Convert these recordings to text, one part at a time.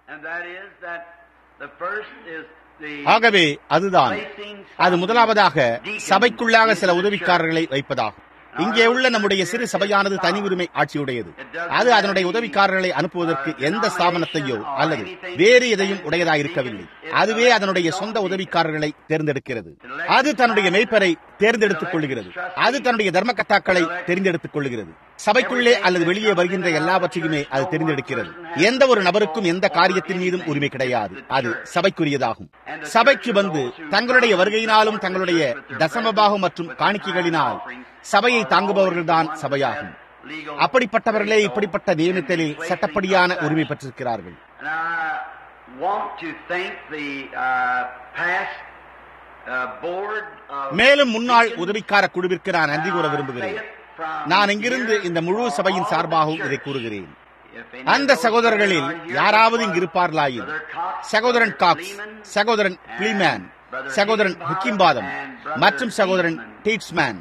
And that is that the first is the ஆகவே அதுதான் placing அது some முதலாவதாக deacons சபைக்குள்ளாக சில into the உதவிக்காரர்களை வைப்பதாகும் இங்கே உள்ள நம்முடைய சிறு சபையானது தனி உரிமை ஆட்சியுடையது அது அதனுடைய உதவிக்காரர்களை அனுப்புவதற்கு எந்த ஸ்தாபனத்தையோ அல்லது வேறு எதையும் உடையதாயிருக்கவில்லை அதுவே அதனுடைய சொந்த உதவிக்காரர்களை தேர்ந்தெடுக்கிறது அது தன்னுடைய மெய்ப்பரை தேர்ந்தெடுத்துக் கொள்கிறது அது தன்னுடைய தர்மகத்தாக்களை தெரிந்தெடுத்துக் கொள்கிறது சபைக்குள்ளே அல்லது வெளியே வருகின்ற எல்லாவற்றையுமே அது தெரிந்தெடுக்கிறது எந்த ஒரு நபருக்கும் எந்த காரியத்தின் மீதும் உரிமை கிடையாது அது சபைக்குரியதாகும் சபைக்கு வந்து தங்களுடைய வருகையினாலும் தங்களுடைய தசமபாகம் மற்றும் காணிக்கைகளினால் சபையை தாங்குபவர்கள்தான் சபையாகும் legal. அப்படிப்பட்டவர்களே இப்படிப்பட்ட நியமித்தலில் சட்டப்படியான உரிமை பெற்றிருக்கிறார்கள் And I want to thank the uh, past uh, board of மேலும் முன்னாள் உதவிக்கார குழுவிற்கு நான் நன்றி கூற விரும்புகிறேன் நான் இங்கிருந்து இந்த முழு சபையின் சார்பாகவும் இதை கூறுகிறேன் அந்த சகோதரர்களில் யாராவது இங்கு இருப்பார்களாயின் சகோதரன் காக்ஸ் சகோதரன் பிளிமேன் சகோதரன் ஹுக்கிம்பாதம் மற்றும் சகோதரன் டீட்ஸ்மேன்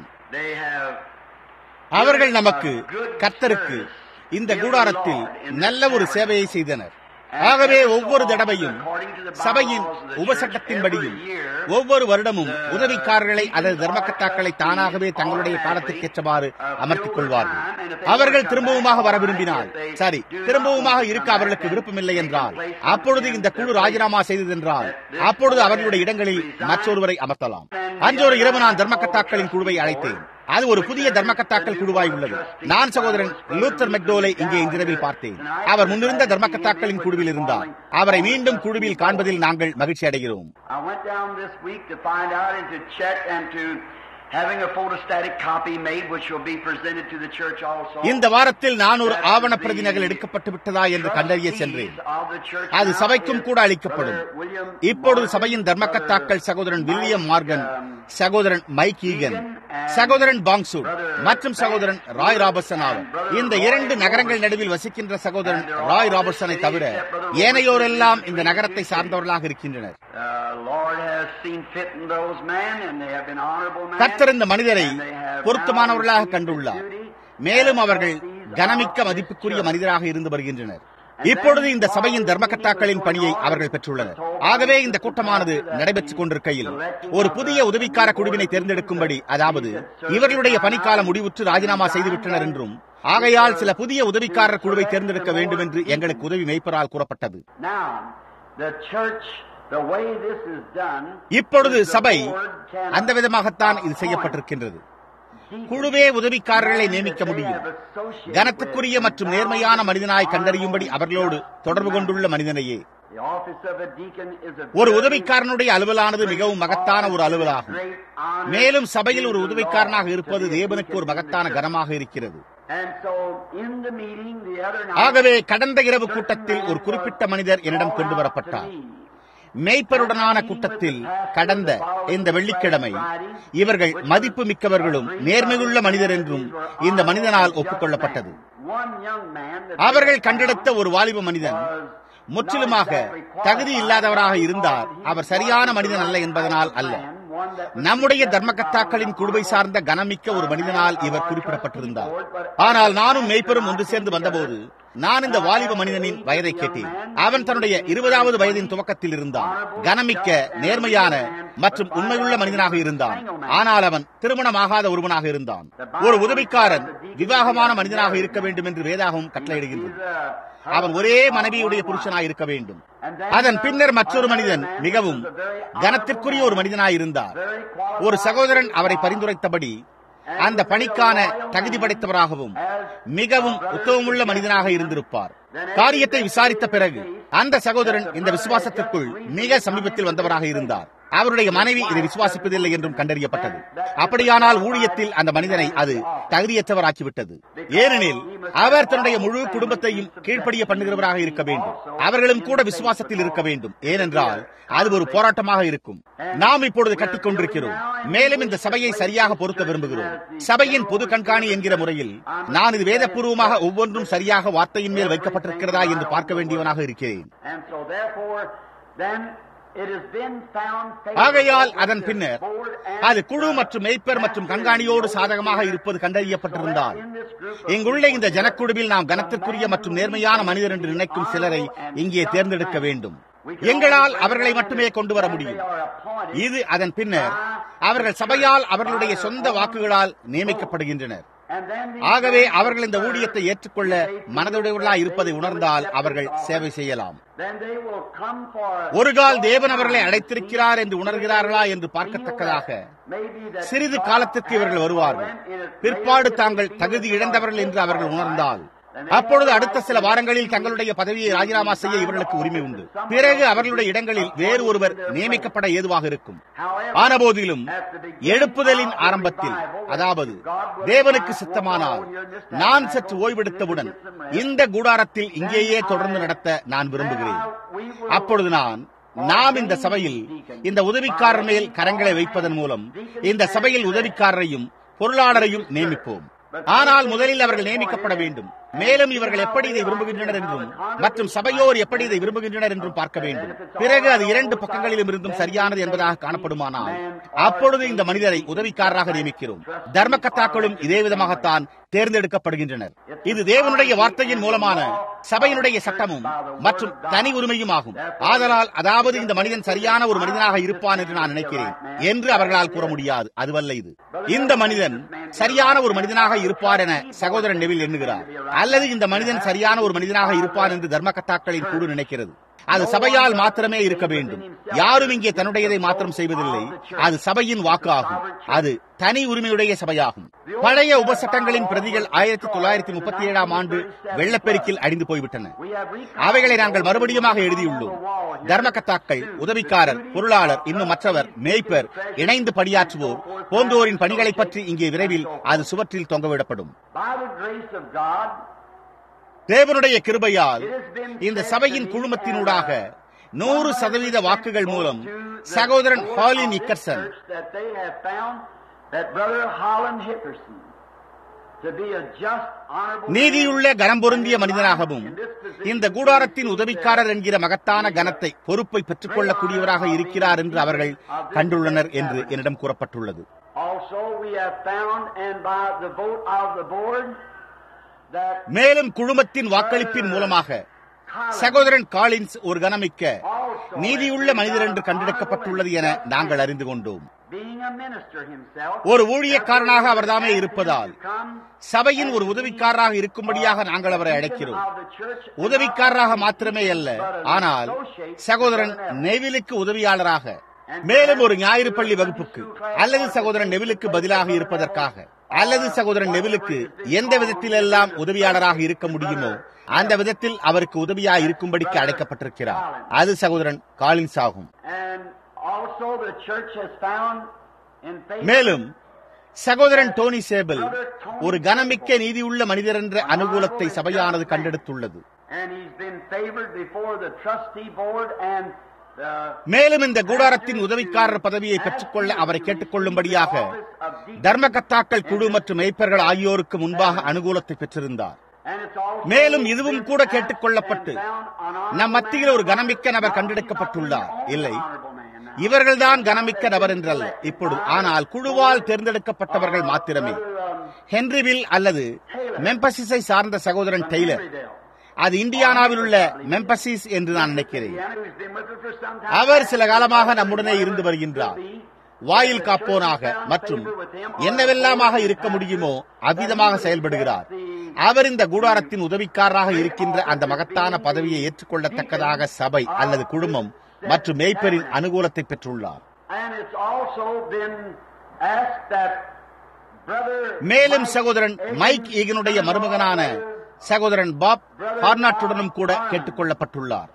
அவர்கள் நமக்கு கர்த்தருக்கு இந்த கூடாரத்தில் நல்ல ஒரு சேவையை செய்தனர் ஆகவே ஒவ்வொரு தடவையும் சபையின் உபசட்டத்தின்படியும் ஒவ்வொரு வருடமும் உதவிக்காரர்களை அல்லது தர்மக்கத்தாக்களை தானாகவே தங்களுடைய காலத்திற்கேற்றவாறு அமர்த்திக் கொள்வார்கள் அவர்கள் திரும்பவுமாக வர விரும்பினால் சரி திரும்பவுமாக இருக்க அவர்களுக்கு விருப்பமில்லை என்றால் அப்பொழுது இந்த குழு ராஜினாமா செய்ததென்றால் அப்பொழுது அவர்களுடைய இடங்களில் மற்றொருவரை அமர்த்தலாம் அன்றொரு இரவு நான் தர்மக்கத்தாக்களின் குழுவை அழைத்தேன் அது ஒரு புதிய தர்மக்கத்தாக்கள் குழுவாய் உள்ளது நான் சகோதரன் லூத்தர் மெக்டோலை இங்கே இன்றிரவில் பார்த்தேன் அவர் முன்னிருந்த தர்மக்கத்தாக்களின் குழுவில் இருந்தார் அவரை மீண்டும் குழுவில் காண்பதில் நாங்கள் மகிழ்ச்சி அடைகிறோம் I went down this week to find out and to check and to having a photostatic copy made which will be presented to the church also. இந்த வாரத்தில் நான் ஒரு ஆவண பிரதிநகல் எடுக்கப்பட்டு விட்டதா என்று கண்டறிய சென்றேன் அது சபைக்கும் கூட அளிக்கப்படும் இப்பொழுது சபையின் தர்மக்கத்தாக்கள் சகோதரன் வில்லியம் மார்கன் சகோதரன் மைக் ஈகன் சகோதரன் பாங்சூட் மற்றும் சகோதரன் ராய் ராபர்சன் ஆவர் இந்த இரண்டு நகரங்கள் நடுவில் வசிக்கின்ற சகோதரன் ராய் ராபர்சனை தவிர ஏனையோரெல்லாம் இந்த நகரத்தை சார்ந்தவர்களாக இருக்கின்றனர் கர்த்தர் இந்த மனிதரை பொருத்தமானவர்களாக கண்டுள்ளார் மேலும் அவர்கள் கனமிக்க மதிப்புக்குரிய மனிதராக இருந்து வருகின்றனர் இப்பொழுது இந்த சபையின் தர்மகர்த்தாக்களின் பணியை அவர்கள் பெற்றுள்ளனர் ஆகவே இந்த கூட்டமானது நடைபெற்றுக் கொண்டிருக்கையில் ஒரு புதிய உதவிக்கார குழுவினை தேர்ந்தெடுக்கும்படி அதாவது இவர்களுடைய பணிக்காலம் முடிவுற்று ராஜினாமா செய்துவிட்டனர் என்றும் ஆகையால் சில புதிய உதவிக்காரர் குழுவை தேர்ந்தெடுக்க வேண்டும் என்று எங்களுக்கு உதவி மெய்ப்பரால் கூறப்பட்டது இப்பொழுது சபை அந்த விதமாகத்தான் இது செய்யப்பட்டிருக்கின்றது குழுவே உதவிக்காரர்களை நியமிக்க முடியும் கனத்துக்குரிய மற்றும் நேர்மையான மனிதனாய் கண்டறியும்படி அவர்களோடு தொடர்பு கொண்டுள்ள மனிதனையே ஒரு உதவிக்காரனுடைய அலுவலானது மிகவும் மகத்தான ஒரு அலுவலாகும் மேலும் சபையில் ஒரு உதவிக்காரனாக இருப்பது தேவனுக்கு ஒரு மகத்தான கனமாக இருக்கிறது ஆகவே கடந்த இரவு கூட்டத்தில் ஒரு குறிப்பிட்ட மனிதர் என்னிடம் கொண்டு வரப்பட்டார் மேய்ப்பருடனான கூட்டத்தில் கடந்த இந்த வெள்ளிக்கிழமை இவர்கள் மதிப்பு மிக்கவர்களும் நேர்மையுள்ள மனிதர் என்றும் இந்த மனிதனால் ஒப்புக்கொள்ளப்பட்டது அவர்கள் கண்டெடுத்த ஒரு வாலிப மனிதன் முற்றிலுமாக தகுதி இல்லாதவராக இருந்தார் அவர் சரியான மனிதன் அல்ல என்பதனால் அல்ல நம்முடைய தர்மகத்தாக்களின் குழுவை சார்ந்த கனமிக்க ஒரு மனிதனால் இவர் குறிப்பிடப்பட்டிருந்தார் ஆனால் நானும் மெய்ப்பெரும் ஒன்று சேர்ந்து வந்தபோது நான் இந்த வாலிப மனிதனின் வயதை கேட்டேன் அவன் தன்னுடைய இருபதாவது வயதின் துவக்கத்தில் இருந்தான் கனமிக்க நேர்மையான மற்றும் உண்மையுள்ள மனிதனாக இருந்தான் ஆனால் அவன் திருமணமாகாத ஒருவனாக இருந்தான் ஒரு உதவிக்காரன் விவாகமான மனிதனாக இருக்க வேண்டும் என்று வேதாகவும் கட்டளையிடுகின்றது அவன் ஒரே மனைவியுடைய புருஷனாய் இருக்க வேண்டும் அதன் பின்னர் மற்றொரு மனிதன் மிகவும் கனத்திற்குரிய ஒரு மனிதனாய் இருந்தார் ஒரு சகோதரன் அவரை பரிந்துரைத்தபடி அந்த பணிக்கான தகுதி படைத்தவராகவும் மிகவும் உத்தவமுள்ள மனிதனாக இருந்திருப்பார் காரியத்தை விசாரித்த பிறகு அந்த சகோதரன் இந்த விசுவாசத்திற்குள் மிக சமீபத்தில் வந்தவராக இருந்தார் அவருடைய மனைவி இதை விசுவாசிப்பதில்லை என்றும் கண்டறியப்பட்டது அப்படியானால் ஊழியத்தில் அந்த மனிதனை அது தகுதியற்றவராக்கிவிட்டது ஏனெனில் அவர் தன்னுடைய முழு குடும்பத்தையும் கீழ்ப்படிய பண்ணுகிறவராக இருக்க வேண்டும் அவர்களும் கூட விசுவாசத்தில் இருக்க வேண்டும் ஏனென்றால் அது ஒரு போராட்டமாக இருக்கும் நாம் இப்பொழுது கட்டிக் கொண்டிருக்கிறோம் மேலும் இந்த சபையை சரியாக பொருத்த விரும்புகிறோம் சபையின் பொது கண்காணி என்கிற முறையில் நான் இது வேதபூர்வமாக ஒவ்வொன்றும் சரியாக வார்த்தையின் மேல் வைக்கப்பட்டிருக்கிறதா என்று பார்க்க வேண்டியவனாக இருக்கிறேன் it has been found ஆகையால் favorable அதன் with பின்னர் the board and அது குழு the மற்றும் மெய்ப்பர் மற்றும் கண்காணியோடு சாதகமாக இருப்பது கண்டறியப்பட்டிருந்தால் இங்குள்ள இந்த ஜனக்குழுவில் நாம் கனத்திற்குரிய மற்றும் நேர்மையான மனிதர் என்று நினைக்கும் சிலரை இங்கே தேர்ந்தெடுக்க வேண்டும் எங்களால் அவர்களை மட்டுமே கொண்டு வர முடியும் இது அதன் பின்னர் அவர்கள் சபையால் அவர்களுடைய சொந்த வாக்குகளால் நியமிக்கப்படுகின்றனர் ஆகவே அவர்கள் இந்த ஊழியத்தை ஏற்றுக்கொள்ள மனதுடையவர்களாய் இருப்பதை உணர்ந்தால் அவர்கள் சேவை செய்யலாம் ஒரு கால் தேவன் அவர்களை அழைத்திருக்கிறார் என்று உணர்கிறார்களா என்று பார்க்கத்தக்கதாக சிறிது காலத்திற்கு இவர்கள் வருவார்கள் பிற்பாடு தாங்கள் தகுதி இழந்தவர்கள் என்று அவர்கள் உணர்ந்தால் அப்பொழுது அடுத்த சில வாரங்களில் தங்களுடைய பதவியை ராஜினாமா செய்ய இவர்களுக்கு உரிமை உண்டு பிறகு அவர்களுடைய இடங்களில் வேறு ஒருவர் நியமிக்கப்பட ஏதுவாக இருக்கும் ஆனபோதிலும் எழுப்புதலின் ஆரம்பத்தில் அதாவது தேவனுக்கு சித்தமானால் நான் சற்று ஓய்வெடுத்தவுடன் இந்த கூடாரத்தில் இங்கேயே தொடர்ந்து நடத்த நான் விரும்புகிறேன் அப்பொழுது நான் நாம் இந்த சபையில் இந்த உதவிக்காரர் மேல் கரங்களை வைப்பதன் மூலம் இந்த சபையில் உதவிக்காரரையும் பொருளாளரையும் நியமிப்போம் ஆனால் முதலில் அவர்கள் நியமிக்கப்பட வேண்டும் மேலும் இவர்கள் எப்படி இதை விரும்புகின்றனர் என்றும் மற்றும் சபையோர் எப்படி இதை விரும்புகின்றனர் என்றும் பார்க்க வேண்டும் பிறகு அது இரண்டு பக்கங்களிலும் இருந்தும் சரியானது என்பதாக காணப்படுமானால் அப்பொழுது இந்த மனிதரை உதவிக்காரராக நியமிக்கிறோம் தர்மகத்தாக்களும் இதே விதமாகத்தான் தேர்ந்தெடுக்கப்படுகின்றனர் இது தேவனுடைய வார்த்தையின் மூலமான சபையினுடைய சட்டமும் மற்றும் தனி உரிமையும் ஆகும் ஆதலால் அதாவது இந்த மனிதன் சரியான ஒரு மனிதனாக இருப்பான் என்று நான் நினைக்கிறேன் என்று அவர்களால் கூற முடியாது அதுவல்ல இது இந்த மனிதன் சரியான ஒரு மனிதனாக இருப்பார் என சகோதரன் நெவில் எண்ணுகிறார் அல்லது இந்த மனிதன் சரியான ஒரு மனிதனாக இருப்பான் என்று தர்மகத்தாக்களின் குழு நினைக்கிறது அது சபையால் மாத்திரமே இருக்க வேண்டும் யாரும் இங்கே தன்னுடையதை மாத்திரம் செய்வதில்லை அது சபையின் வாக்கு ஆகும் அது தனி உரிமையுடைய சபையாகும் பழைய உபசட்டங்களின் பிரதிகள் ஆயிரத்தி தொள்ளாயிரத்தி முப்பத்தி ஏழாம் ஆண்டு வெள்ளப்பெருக்கில் அடிந்து போய்விட்டன அவைகளை நாங்கள் மறுபடியுமாக எழுதியுள்ளோம் தர்மகத்தாக்கள் உதவிக்காரர் பொருளாளர் இன்னும் மற்றவர் மேய்ப்பர் இணைந்து பணியாற்றுவோர் போன்றோரின் பணிகளை பற்றி இங்கே விரைவில் அது சுவற்றில் தொங்கவிடப்படும் தேவனுடைய கிருபையால் இந்த சபையின் குழுமத்தினூடாக நூறு சதவீத வாக்குகள் மூலம் சகோதரன் ஹாலின் இக்கர்சன் நீதியுள்ள கனம் பொருந்திய மனிதனாகவும் இந்த கூடாரத்தின் உதவிக்காரர் என்கிற மகத்தான கனத்தை பொறுப்பை பெற்றுக் கொள்ளக்கூடியவராக இருக்கிறார் என்று அவர்கள் கண்டுள்ளனர் என்று என்னிடம் கூறப்பட்டுள்ளது மேலும் குழுமத்தின் வாக்களிப்பின் மூலமாக சகோதரன் காலின்ஸ் ஒரு கனமிக்க நீதியுள்ள மனிதர் என்று கண்டெடுக்கப்பட்டுள்ளது என நாங்கள் அறிந்து கொண்டோம் ஒரு ஊழியக்காரனாக அவர்தாமே இருப்பதால் சபையின் ஒரு உதவிக்காரராக இருக்கும்படியாக நாங்கள் அவரை அழைக்கிறோம் உதவிக்காரராக மாத்திரமே அல்ல ஆனால் சகோதரன் நெவிலுக்கு உதவியாளராக மேலும் ஒரு ஞாயிறு பள்ளி வகுப்புக்கு அல்லது சகோதரன் நெவிலுக்கு பதிலாக இருப்பதற்காக அல்லது சகோதரன் நெவிலுக்கு எந்த விதத்தில் எல்லாம் உதவியாளராக இருக்க முடியுமோ அந்த விதத்தில் அவருக்கு உதவியா இருக்கும்படிக்கு அழைக்கப்பட்டிருக்கிறார் அது சகோதரன் காலின்ஸ் ஆகும் மேலும் சகோதரன் டோனி சேபல் ஒரு கனமிக்க நீதியுள்ள மனிதர் என்ற அனுகூலத்தை சபையானது கண்டெடுத்துள்ளது மேலும் இந்த கூடாரத்தின் உதவிக்காரர் பதவியை பெற்றுக்கொள்ள அவரை கேட்டுக்கொள்ளும்படியாக தர்மகத்தாக்கள் குழு மற்றும் மெய்ப்பர்கள் ஆகியோருக்கு முன்பாக அனுகூலத்தை பெற்றிருந்தார் மேலும் இதுவும் கூட கேட்டுக்கொள்ளப்பட்டு நம் மத்தியில் ஒரு கனமிக்க நபர் கண்டெடுக்கப்பட்டுள்ளார் இல்லை இவர்கள்தான் கனமிக்க நபர் என்றல்ல இப்பொழுது ஆனால் குழுவால் தேர்ந்தெடுக்கப்பட்டவர்கள் மாத்திரமே ஹென்ரிவில் அல்லது மெம்பசிஸை சார்ந்த சகோதரன் டெய்லர் அது இந்தியானாவில் உள்ள மெம்பசிஸ் என்று நான் நினைக்கிறேன் அவர் சில காலமாக நம்முடனே இருந்து வருகின்றார் வாயில் காப்போனாக மற்றும் என்னவெல்லாமாக இருக்க முடியுமோ அவ்விதமாக செயல்படுகிறார் அவர் இந்த கூடாரத்தின் உதவிக்காரராக இருக்கின்ற அந்த மகத்தான பதவியை ஏற்றுக்கொள்ளத்தக்கதாக சபை அல்லது குடும்பம் மற்றும் மேய்ப்பரின் அனுகூலத்தை பெற்றுள்ளார் மேலும் சகோதரன் மைக் ஈகனுடைய மருமகனான சகோதரன் பாப் ஹார்னாட்டுடனும் கூட கேட்டுக் கொள்ளப்பட்டுள்ளார்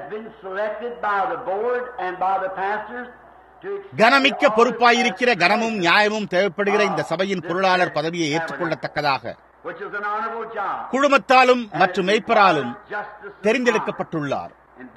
கனமிக்க பொறுப்பாயிருக்கிற கனமும் நியாயமும் தேவைப்படுகிற இந்த சபையின் பொருளாளர் பதவியை ஏற்றுக்கொள்ளத்தக்கதாக குழுமத்தாலும் மற்றும் மெய்ப்பராலும் தெரிந்தெடுக்கப்பட்டுள்ளார்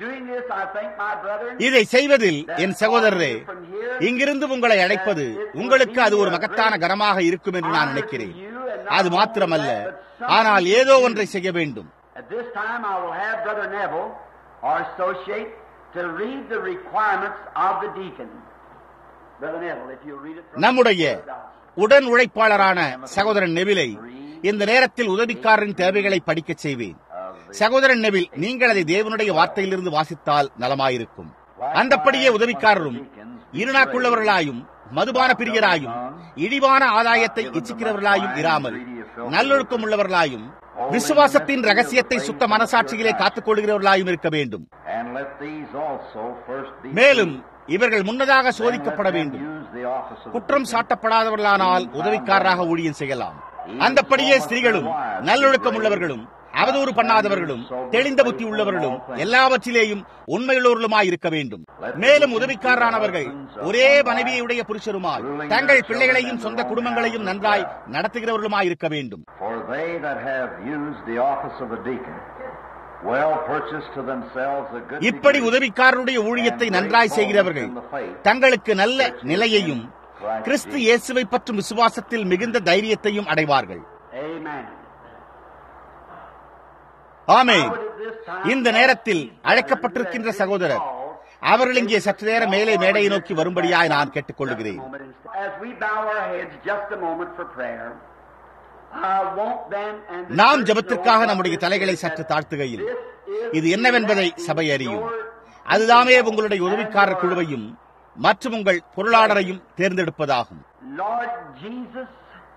இதை செய்வதில் என் சகோதரரே இங்கிருந்து உங்களை அழைப்பது உங்களுக்கு அது ஒரு மகத்தான கனமாக இருக்கும் என்று நான் நினைக்கிறேன் அது மாத்திரமல்ல ஆனால் ஏதோ ஒன்றை செய்ய வேண்டும் to read the requirements of the deacon. Brother Neville, if you'll read it from நம்முடைய உடன் உழைப்பாளரான சகோதரன் நெவிலை இந்த நேரத்தில் உதவிக்காரரின் தேவைகளை படிக்கச் செய்வேன் சகோதரன் நெவில் நீங்கள் அதை தேவனுடைய வார்த்தையிலிருந்து வாசித்தால் நலமாயிருக்கும் அந்தப்படியே உதவிக்காரரும் இருநாக்குள்ளவர்களாயும் மதுபான பிரியராயும் இழிவான ஆதாயத்தை இச்சிக்கிறவர்களாயும் இராமல் நல்லொழுக்கம் உள்ளவர்களாயும் விசுவாசத்தின் ரகசியத்தை சுத்த மனசாட்சியிலே காத்துக் கொள்கிறவர்களாயும் இருக்க வேண்டும் And let these also first be மேலும் இவர்கள் முன்னதாக சோதிக்கப்பட and let them வேண்டும் use the office of the குற்றம் சாட்டப்படாதவர்களானால் உதவிக்காரராக ஊழியம் செய்யலாம் அந்தப்படியே ஸ்திரீகளும் நல்லொழுக்கம் உள்ளவர்களும் அவதூறு பண்ணாதவர்களும் தெளிந்த புத்தி உள்ளவர்களும் எல்லாவற்றிலேயும் உண்மையுள்ளவர்களுமாய் இருக்க வேண்டும் மேலும் உதவிக்காரரானவர்கள் ஒரே மனைவியுடைய புருஷருமாய் தங்கள் பிள்ளைகளையும் சொந்த குடும்பங்களையும் நன்றாய் நடத்துகிறவர்களுமாய் இருக்க வேண்டும் For they that have used the office of a deacon well purchased to themselves a good இப்படி degree உதவிக்காரருடைய ஊழியத்தை நன்றாய் செய்கிறவர்கள் தங்களுக்கு நல்ல நிலையையும் கிறிஸ்து இயேசுவை பற்றும் விசுவாசத்தில் மிகுந்த தைரியத்தையும் அடைவார்கள் Amen. ஆமென் இந்த நேரத்தில் அழைக்கப்பட்டிருக்கின்ற சகோதரர் அவர்கள் இங்கே சற்று நேரம் மேலே மேடையை நோக்கி வரும்படியாய் நான் கேட்டுக்கொள்கிறேன் As we bow our heads just a moment for prayer, I want them and the நாம் church ஜெபத்திற்காக know நம்முடைய தலைகளை சற்று தாழ்த்துகையில் this is இது என்னவென்பதை சபை அறியும் அதுதாமே உங்களுடைய உதவிக்காரர் குழுவையும் மற்றும் உங்கள் பொருளாளரையும் தேர்ந்தெடுப்பதாகும் Lord Jesus,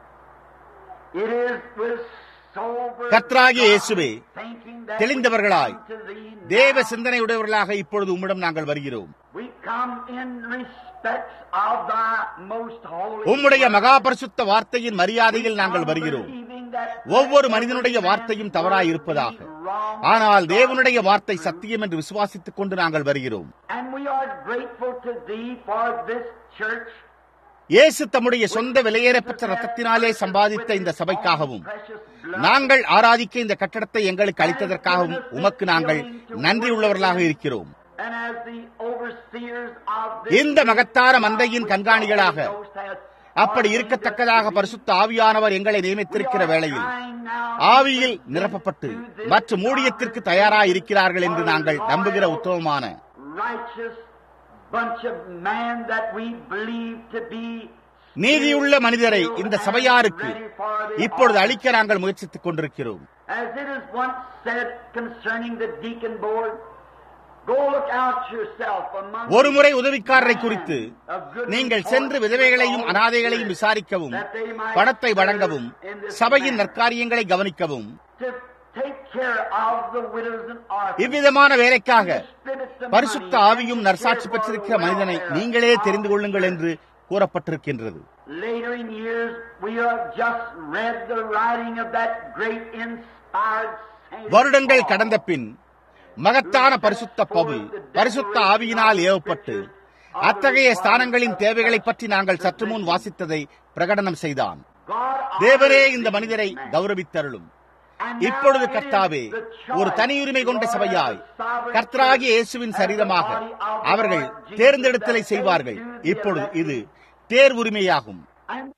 it is with sober கர்த்தராகிய இயேசுவே, thinking that தெளிந்தவர்களாய், we come to thee now. தேவ சிந்தனையுடையவர்களாக இப்பொழுது உம்மிடம் நாங்கள் வருகிறோம் We come in respects of thy most holy உம்முடைய word. மகா பரிசுத்த வார்த்தையின் மரியாதையில் நாங்கள் வருகிறோம் ஒவ்வொரு மனிதனுடைய வார்த்தையும் தவறாய் இருப்பதாக ஆனால் தேவனுடைய வார்த்தை சத்தியம் என்று விசுவாசித்துக் கொண்டு நாங்கள் வருகிறோம் And we are grateful to thee for this church. இயேசு தம்முடைய சொந்த விலையேறப்பெற்ற ரத்தத்தினாலே சம்பாதித்த இந்த சபைக்காகவும் நாங்கள் ஆராதிக்க இந்த கட்டடத்தை எங்களுக்கு அளித்ததற்காகவும் உமக்கு நாங்கள் நன்றி உள்ளவர்களாக இருக்கிறோம் And as the overseers of இந்த மகத்தார மந்தையின் கண்காணிகளாக அப்படி இருக்கத்தக்கதாக பரிசுத்த ஆவியானவர் எங்களை நியமித்திருக்கிற வேளையில் ஆவியில் நிரப்பப்பட்டு மற்றும் ஊழியத்திற்கு தயாராக இருக்கிறார்கள் என்று நாங்கள் நம்புகிற உத்தமமான righteous bunch of man that we believe to be நீதியுள்ள மனிதரை இந்த சபையாருக்கு இப்பொழுது அளிக்க நாங்கள் முயற்சித்துக் கொண்டிருக்கிறோம் As it is once said concerning the deacon board, go look out yourself among ஒருமுறை உதவிக்காரரை குறித்து நீங்கள் சென்று விதவைகளையும் அனாதைகளையும் விசாரிக்கவும் பணத்தை வழங்கவும் சபையின் நற்காரியங்களை கவனிக்கவும் to take care of the widows and orphans. இவ்விதமான வேலைக்காக Distribute the பரிசுத்த money ஆவியும் and நற்சாட்சி care for பெற்றிருக்கிற the மனிதனை welfare நீங்களே of தெரிந்து கொள்ளுங்கள் the என்று கூறப்பட்டிருக்கின்றது Later in years, we have just read the writing of that great inspired saint. வருடங்கள் Paul. கடந்த பின் மகத்தான பரிசுத்த பவுல் பரிசுத்த ஆவியினால் ஏவப்பட்டு அத்தகைய ஸ்தானங்களின் தேவைகளை பற்றி நாங்கள் சற்று முன் வாசித்ததை பிரகடனம் செய்தான் God தேவரே honored இந்த thee. மனிதரை கௌரவித்தருளும் And now இப்பொழுது it is கர்த்தாவே the ஒரு choice, தனியுரிமை கொண்ட Lord, சபையாய் of the sovereign கர்த்தராகிய church இயேசுவின் and the சரீரமாக body of the அவர்கள் Lord Jesus தேர்ந்தெடுத்தலை that செய்வார்கள் they do the இப்பொழுது electing. இது தேர்வுரிமையாகும் And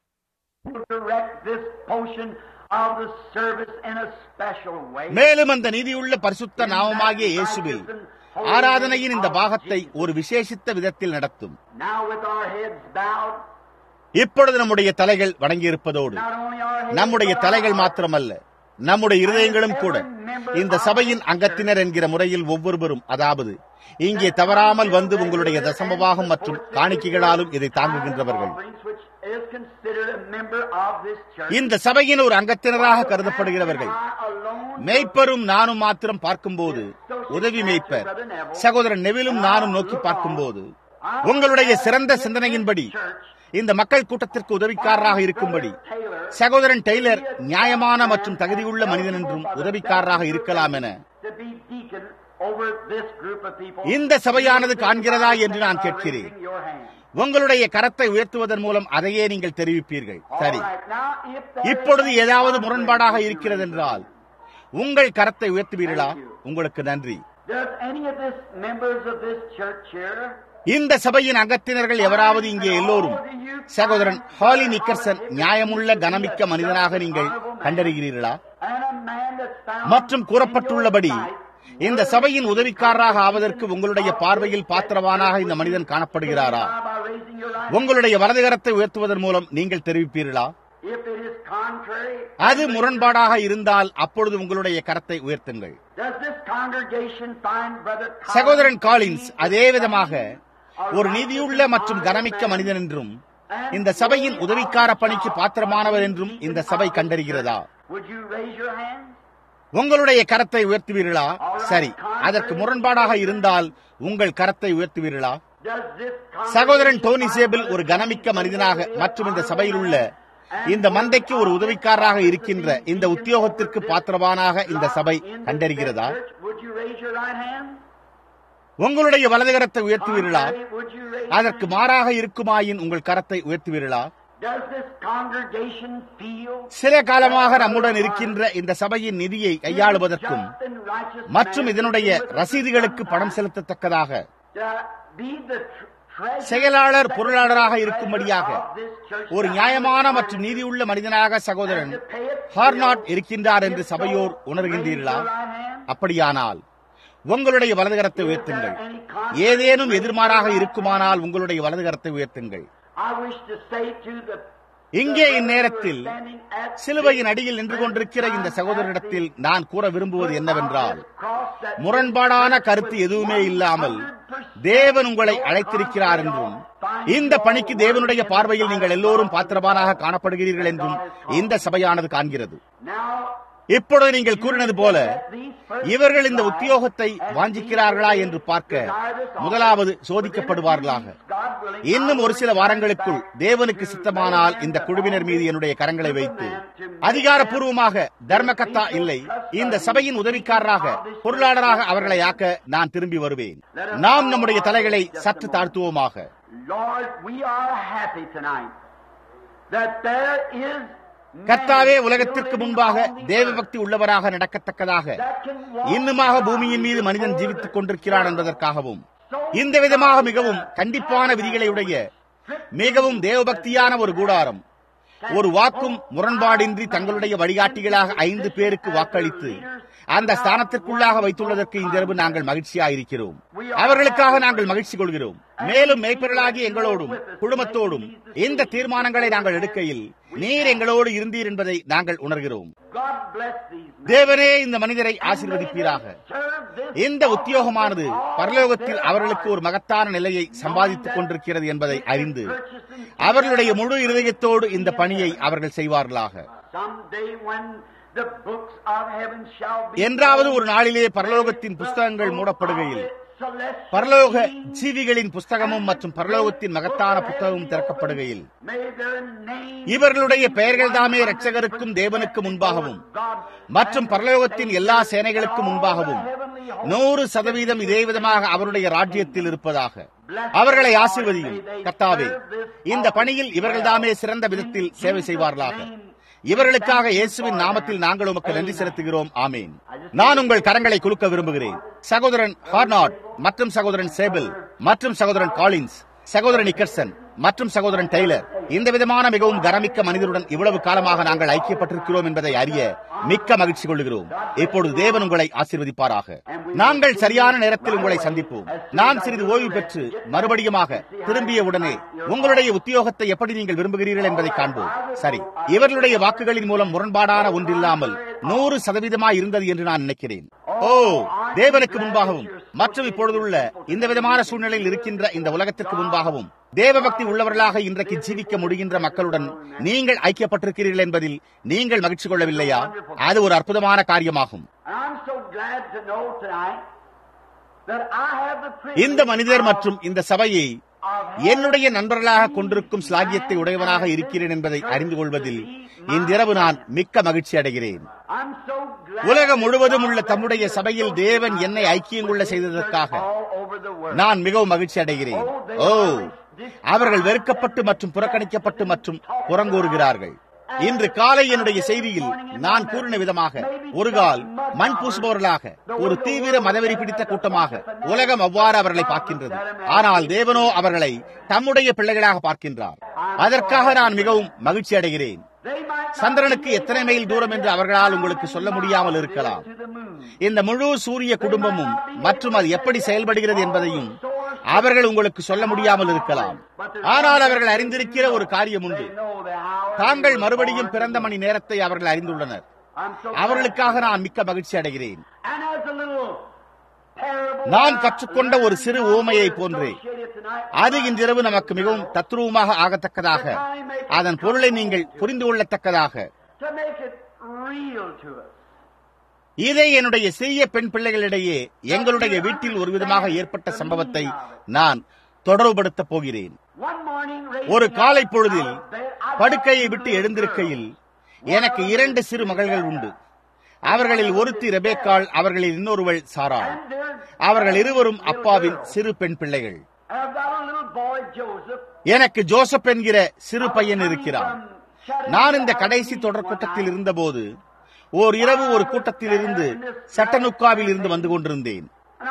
direct this portion of the service in a special way. மேலும் அந்த நீதியுள்ள பரிசுத்த நாமமாகிய இயேசுவில் ஆராதனையின் இந்த பாகத்தை ஒரு விசேஷித்த விதத்தில் நடத்தும் Now with our heads bowed, இப்பொழுது நம்முடைய தலைகள் வணங்கியிருப்பதோடு not only our heads, நம்முடைய but our தலைகள் hearts. மாத்திரமல்ல நம்முடைய இருதயங்களும் கூட இந்த சபையின் அங்கத்தினர் என்கிற முறையில் ஒவ்வொருவரும் அதாவது இங்கே தவறாமல் வந்து உங்களுடைய தசமபாகம் மற்றும் காணிக்கைகளாலும் இதை தாங்குகின்றவர்கள் இந்த சபையின் ஒரு அங்கத்தினராக கருதப்படுகிறவர்கள் மேய்ப்பரும் நானும் மாத்திரம் பார்க்கும்போது உதவி மேய்ப்பர் சகோதரன் நெவிலும் நானும் நோக்கி பார்க்கும்போது உங்களுடைய சிறந்த சிந்தனையின்படி இந்த மக்கள் கூட்டத்திற்கு உதவிக்காரராக இருக்கும்படி சகோதரன் டெய்லர் நியாயமான மற்றும் தகுதியுள்ள மனிதன் என்றும் உதவிக்காரராக இருக்கலாம் என இந்த சபையானது காண்கிறதா என்று நான் கேட்கிறேன் உங்களுடைய கரத்தை உயர்த்துவதன் மூலம் அதையே நீங்கள் தெரிவிப்பீர்கள் சரி இப்பொழுது ஏதாவது முரண்பாடாக இருக்கிறது என்றால் உங்கள் கரத்தை உயர்த்துவீர்களா உங்களுக்கு நன்றி Does any of this members of this church here இந்த சபையின் அங்கத்தினர்கள் எவராவது இங்கே எல்லோரும் சகோதரன் ஹாலி நிக்கர்சன் நியாயமுள்ள கனமிக்க மனிதனாக நீங்கள் கண்டறிகிறீர்களா and a man that's found மற்றும் கூறப்பட்டுள்ளபடி in your sight இந்த சபையின் உதவிக்காரராக ஆவதற்கு உங்களுடைய பார்வையில் பாத்திரவானாக இந்த மனிதன் காணப்படுகிறாரா by raising your right உங்களுடைய வலதுகரத்தை உயர்த்துவதன் மூலம் நீங்கள் தெரிவிப்பீர்களா If it is contrary, அது முரண்பாடாக இருந்தால் அப்பொழுது உங்களுடைய கரத்தை உயர்த்துங்கள் does this congregation find Brother Collins சகோதரன் to காலின்ஸ் be அதே விதமாக ஒரு நீதியுள்ள மற்றும் கனமிக்க மனிதன் என்றும் இந்த சபையின் உதவிக்கார பணிக்கு பாத்திரமானவர் என்றும் இந்த சபை கண்டறிகிறதா Would you raise your hands? உங்களுடைய கரத்தை உயர்த்துவீர்களா சரி அதற்கு முரண்பாடாக இருந்தால் உங்கள் கரத்தை உயர்த்துவீர்களா Does this சகோதரன் டோனி சேபிள் ஒரு கனமிக்க மனிதனாக மற்றும் இந்த சபையில் உள்ள இந்த மந்தைக்கு ஒரு உதவிக்காரராக இருக்கின்ற இந்த உத்தியோகத்திற்கு பாத்திரவானாக இந்த சபை கண்டறிகிறதா Would you raise your right hand? உங்களுடைய வலது கரத்தை உயர்த்துவீர்களா Would you raise அதற்கு மாறாக இருக்குமாயின் உங்கள் கரத்தை உயர்த்துவீர்களா Does this congregation feel சில காலமாக நம்முடன் இருக்கின்ற இந்த சபையின் நிதியை கையாளுவதற்கும் just and righteous மற்றும் man இதனுடைய with the ரசீதுகளுக்கு பணம் செலுத்தத்தக்கதாக to be the tr- treasurer செயலாளர் பொருளாளராக இருக்கும்படியாக of this church ஒரு நியாயமான மற்றும் நீதியுள்ள மனிதனாக சகோதரன் ஹார்னாட் இருக்கின்றார் என்று சபையோர் உணர்கின்றீர்களா அப்படியானால் உங்களுடைய வலதுகரத்தை உயர்த்துங்கள் ஏதேனும் எதிர்மாறாக இருக்குமானால் உங்களுடைய வலதுகரத்தை உயர்த்துங்கள் I wish to say to the இங்கே இந்நேரத்தில் சிலுவையின் அடியில் நின்று கொண்டிருக்கிற இந்த சகோதரரிடத்தில் நான் கூற விரும்புவது என்னவென்றால் முரண்பாடான கருத்து எதுவுமே இல்லாமல் தேவன் உங்களை அழைத்திருக்கிறார் என்றும் இந்த பணிக்கு தேவனுடைய பார்வையில் நீங்கள் எல்லோரும் பாத்திரமானாக காணப்படுகிறீர்கள் என்றும் இந்த சபையானது காண்கிறது Now, இப்பொழுது நீங்கள் கூறினது போல இவர்கள் இந்த உத்தியோகத்தை வாஞ்சிக்கிறார்களா என்று பார்க்க முதலாவது சோதிக்கப்படுவார்களாக இன்னும் ஒரு சில வாரங்களுக்குள் தேவனுக்கு சித்தமானால் இந்த குழுவினர் மீது என்னுடைய கரங்களை வைத்து அதிகாரப்பூர்வமாக தர்மகத்தா இல்லை இந்த சபையின் உதவிக்காரராக பொருளாளராக அவர்களை ஆக்க நான் திரும்பி வருவேன் நாம் நம்முடைய தலைகளை சற்று தாழ்த்துவோமாக Lord, we are happy tonight that there is கர்த்தாவே உலகத்திற்கு முன்பாக தேவபக்தி உள்ளவராக நடக்கத்தக்கதாக இன்னுமாக பூமியின் மீது மனிதன் ஜீவித்துக் கொண்டிருக்கிறான் என்பதற்காகவும் இந்த விதமாக மிகவும் கண்டிப்பான விதிகளையுடைய மிகவும் தேவபக்தியான ஒரு கூடாரம் ஒரு வாக்கும் முரண்பாடின்றி தங்களுடைய வழிகாட்டிகளாக ஐந்து பேருக்கு வாக்களித்து அந்த ஸ்தானத்திற்குள்ளாக வைத்துள்ளதற்கு இன்றிரவு நாங்கள் மகிழ்ச்சியாயிருக்கிறோம் அவர்களுக்காக நாங்கள் மகிழ்ச்சி கொள்கிறோம் மேலும் மேய்ப்பர்களாகி எங்களோடும் குடும்பத்தோடும் இந்த தீர்மானங்களை நாங்கள் எடுக்கையில் நீர் எங்களோடு இருந்தீர் என்பதை நாங்கள் உணர்கிறோம் God bless these men. தேவனே இந்த மனிதரை ஆசீர்வதிப்பீராக Serve this இந்த உத்தியோகமானது பரலோகத்தில் அவர்களுக்கு ஒரு மகத்தான நிலையை சம்பாதித்துக் கொண்டிருக்கிறது என்பதை அறிந்து அவர்களுடைய முழு இருதயத்தோடு இந்த பணியை அவர்கள் செய்வார்களாக someday when the books of heaven shall be என்றாவது ஒரு நாளிலே பரலோகத்தின் புஸ்தகங்கள் மூடப்படுகையில் celestial பரலோக ஜீவிகளின் புஸ்தகமும் மற்றும் பரலோகத்தின் மகத்தான புத்தகமும் திறக்கப்படுகையில் may their name இவர்களுடைய பெயர்கள் தாமே இரட்சகருக்கும் தேவனுக்கு முன்பாகவும் மற்றும் பரலோகத்தின் எல்லா சேனைகளுக்கு முன்பாகவும் நூறு சதவீதம் இதே விதமாக அவருடைய ராஜ்யத்தில் இருப்பதாக அவர்களை ஆசிர்வதியும் கத்தாவே இந்த பணியில் இவர்கள்தாமே சிறந்த விதத்தில் சேவை செய்வார்களாக இவர்களுக்காக இயேசுவின் நாமத்தில் நாங்கள் உமக்கு நன்றி செலுத்துகிறோம் ஆமீன் நான் உங்கள் கரங்களை குலுக்க விரும்புகிறேன் சகோதரன் ஹார்னாட் மற்றும் சகோதரன் சேபிள் மற்றும் சகோதரன் காலின்ஸ் சகோதரன் நிக்கர்சன் மற்றும் சகோதரன் டெய்லர் இந்த விதமான மிகவும் கரமிக்க மனிதருடன் இவ்வளவு காலமாக நாங்கள் ஐக்கியப்பட்டிருக்கிறோம் என்பதை அறிய மிக்க மகிழ்ச்சி கொள்கிறோம் இப்பொழுது தேவன் உங்களை ஆசீர்வதிப்பாராக நாங்கள் சரியான நேரத்தில் உங்களை சந்திப்போம் நான் சிறிது ஓய்வு பெற்று மறுபடியுமாக திரும்பிய உடனே உங்களுடைய உத்தியோகத்தை எப்படி நீங்கள் விரும்புகிறீர்கள் என்பதை காண்போம் சரி இவர்களுடைய வாக்குகளின் மூலம் முரண்பாடான ஒன்றில்லாமல் நூறு சதவீதமாய் இருந்தது என்று நான் நினைக்கிறேன் ஓ தேவனுக்கு முன்பாகவும் மற்றும் இப்பொழுதுள்ள இந்த விதமான சூழ்நிலையில் இருக்கின்ற இந்த உலகத்திற்கு முன்பாகவும் தேவபக்தி உள்ளவர்களாக இன்றைக்கு ஜீவிக்க முடிகின்ற மக்களுடன் நீங்கள் ஐக்கியப்பட்டிருக்கிறீர்கள் என்பதில் நீங்கள் மகிழ்ச்சி கொள்ளவில்லையா அது ஒரு அற்புதமான காரியமாகும் And I'm so glad to know tonight that I have the இந்த மனிதர் மற்றும் இந்த சபையை என்னுடைய நண்பர்களாக கொண்டிருக்கும் ஸ்லாகியத்தை உடையவனாக இருக்கிறேன் என்பதை அறிந்து கொள்வதில் இன்றிரவு நான் மிக்க மகிழ்ச்சி அடைகிறேன் I'm so glad உலகம் முழுவதும் உள்ள தம்முடைய சபையில் தேவன் என்னை ஐக்கியம் கொள்ள செய்ததற்காக all over the world. நான் மிகவும் மகிழ்ச்சி அடைகிறேன் ஓ அவர்கள் வெறுக்கப்பட்டு மற்றும் புறக்கணிக்கப்பட்டு மற்றும் புறங்கூறுகிறார்கள் இன்று காலை என்னுடைய செய்தியில் நான் கூறின விதமாக ஒரு கால் மண் பூசுபவர்களாக ஒரு தீவிர மதவெறி பிடித்த கூட்டமாக உலகம் அவ்வாறு அவர்களை பார்க்கின்றது ஆனால் தேவனோ அவர்களை தம்முடைய பிள்ளைகளாக பார்க்கின்றார் அதற்காக நான் மிகவும் மகிழ்ச்சி அடைகிறேன் They might not சந்திரனுக்கு be எத்தனை மைல் தூரம் என்று அவர்களால் உங்களுக்கு சொல்ல முடியாமல் இருக்கலாம் to the moon. இந்த முழு சூரிய குடும்பமும் மற்றும் அது எப்படி செயல்படுகிறது என்பதையும் அவர்கள் உங்களுக்கு சொல்ல முடியாமல் இருக்கலாம் ஆனால் அவர்கள் அறிந்திருக்கிற ஒரு காரியம் உண்டு தாங்கள் மறுபடியும் பிறந்த மணி நேரத்தை அவர்கள் அறிந்துள்ளனர் அவர்களுக்காக நான் மிக்க மகிழ்ச்சி அடைகிறேன் நான் கற்றுக்கொண்ட ஒரு சிறு ஓமையை போன்றே அது இன்றிரவு நமக்கு மிகவும் தத்ரூபமாக ஆகத்தக்கதாக அதன் பொருளை நீங்கள் புரிந்து கொள்ளத்தக்கதாக இதை என்னுடைய சிறிய பெண் பிள்ளைகளிடையே எங்களுடைய வீட்டில் ஒரு விதமாக ஏற்பட்ட சம்பவத்தை நான் தொடர்புபடுத்தப் போகிறேன் ஒரு காலை பொழுதில் படுக்கையை விட்டு எழுந்திருக்கையில் எனக்கு இரண்டு சிறு மகள்கள் உண்டு அவர்களில் ஒருத்தி ரெபேக்காள் அவர்களில் இன்னொருவள் சாராள் அவர்கள் இருவரும் அப்பாவின் சிறு பெண் பிள்ளைகள் எனக்கு ஜோசப் என்கிற சிறு பையன் இருக்கிறான் நான் இந்த கடைசி தொடர் கூட்டத்தில் இருந்தபோது ஓர் இரவு ஒரு கூட்டத்தில் இருந்து சட்டனுக்காவில் இருந்து வந்து கொண்டிருந்தேன்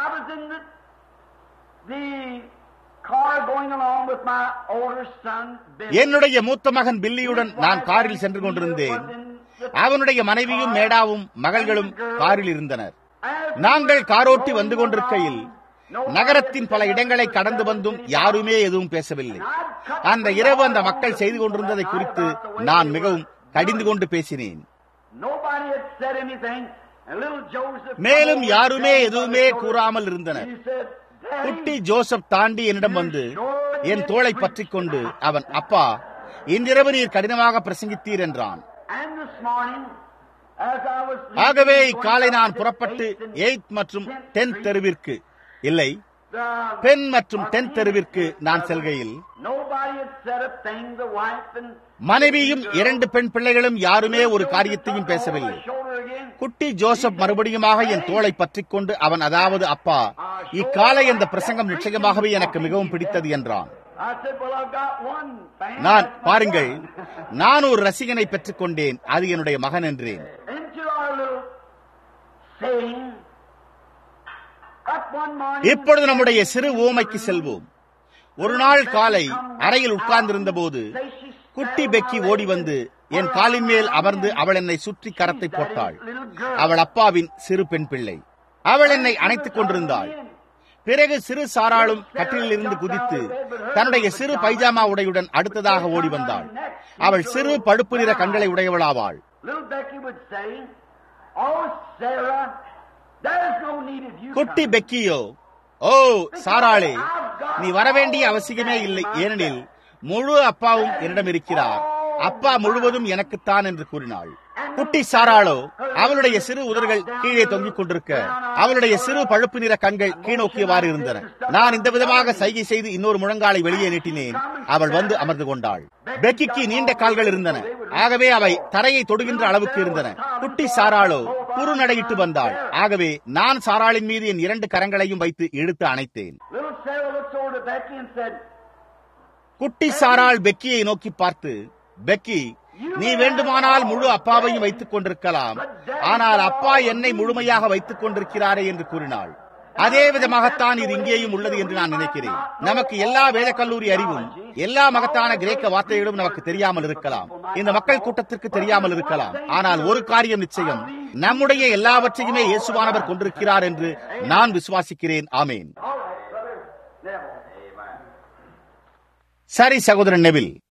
என்னுடைய மூத்த மகன் பில்லியுடன் நான் காரில் சென்று கொண்டிருந்தேன் அவனுடைய மனைவியும் மேடாவும் மகள்களும் காரில் இருந்தனர் நாங்கள் காரோட்டி வந்து கொண்டிருக்கையில் நகரத்தின் பல இடங்களை கடந்து வந்தும் யாருமே எதுவும் பேசவில்லை அந்த இரவு அந்த மக்கள் செய்து கொண்டிருந்ததை குறித்து நான் மிகவும் கடிந்து கொண்டு பேசினேன் மேலும் யாருமே எதுவுமே கூறாமல் இருந்தனர் குட்டி ஜோசப் தாண்டி என்னிடம் வந்து என் தோளை பற்றி கொண்டு அவன் அப்பா இன்றிரவு நீர் கடினமாக பிரசங்கித்தீர் என்றான் ஆகவே இக்காலை நான் புறப்பட்டு எயித் மற்றும் டென்த் தெருவிற்கு இல்லை பெண் மற்றும் டென்த் தெருவிற்கு நான் செல்கையில் மனைவியும் இரண்டு பெண் பிள்ளைகளும் யாருமே ஒரு காரியத்தையும் பேசவில்லை குட்டி ஜோசப் மறுபடியுமாக என் தோளை பற்றிக் கொண்டு அவன் அதாவது அப்பா இக்காலை இந்த பிரசங்கம் நிச்சயமாகவே எனக்கு மிகவும் பிடித்தது என்றான் நான் பாருங்கள் நான் ஒரு ரசிகனை பெற்றுக் கொண்டேன் அது என்னுடைய மகன் என்றேன் இப்பொழுது நம்முடைய சிறு ஓமைக்கு செல்வோம் ஒரு நாள் காலை அறையில் உட்கார்ந்திருந்த போது குட்டி பெக்கி ஓடி வந்து என் காலின் மேல் அமர்ந்து அவள் என்னை சுற்றி கரத்தை போட்டாள் அவள் அப்பாவின் சிறு பெண் பிள்ளை அவள் என்னை அணைத்துக் கொண்டிருந்தாள் பிறகு சிறு சாராளும் கட்டிலில் இருந்து குதித்து தன்னுடைய சிறு பைஜாமா உடையுடன் அடுத்ததாக ஓடி வந்தாள் அவள் சிறு பழுப்பு நிற கண்களை உடையவளாவாள் குட்டி பெக்கியோ ஓ சாராளே நீ வரவேண்டிய அவசியமே இல்லை ஏனெனில் முழு அப்பாவும் என்னிடம் இருக்கிறார் அப்பா முழுவதும் எனக்குத்தான் என்று கூறினாள் குட்டி சாராளோ அவளுடைய சிறு உதடுகள் கீழே தொங்கிக் கொண்டிருக்க அவளுடைய சிறு பழுப்பு நிற கண்கள் கீழோக்கியவாறு இருந்தன நான் இந்த விதமாக சைகை செய்து இன்னொரு முழங்காலை வெளியே நீட்டினேன் அவள் வந்து அமர்ந்து கொண்டாள் பெக்கிக்கு நீண்ட கால்கள் இருந்தன ஆகவே அவை தரையை தொடுகின்ற அளவுக்கு இருந்தன குட்டி சாராளோ குறுநடையிட்டு வந்தாள் ஆகவே நான் சாராளின் மீது என் இரண்டு கரங்களையும் வைத்து இழுத்து அணைத்தேன் குட்டி சாராள் பெக்கியை நோக்கி பார்த்து பெக்கி நீ வேண்டுமானால் முழு அப்பாவையும் வைத்துக் கொண்டிருக்கலாம் ஆனால் அப்பா என்னை முழுமையாக வைத்துக் கொண்டிருக்கிறாரே என்று கூறினாள் அதே விதமாகத்தான் இது இங்கேயும் உள்ளது என்று நான் நினைக்கிறேன் நமக்கு எல்லா வேத கல்லூரி அறிவும் எல்லா மகத்தான கிரேக்க வார்த்தைகளும் நமக்கு தெரியாமல் இருக்கலாம் இந்த மக்கள் கூட்டத்திற்கு தெரியாமல் இருக்கலாம் ஆனால் ஒரு காரியம் நிச்சயம் நம்முடைய எல்லாவற்றையுமே இயேசுவானவர் கொண்டிருக்கிறார் என்று நான் விசுவாசிக்கிறேன் ஆமேன் சரி சகோதரன் நெவில்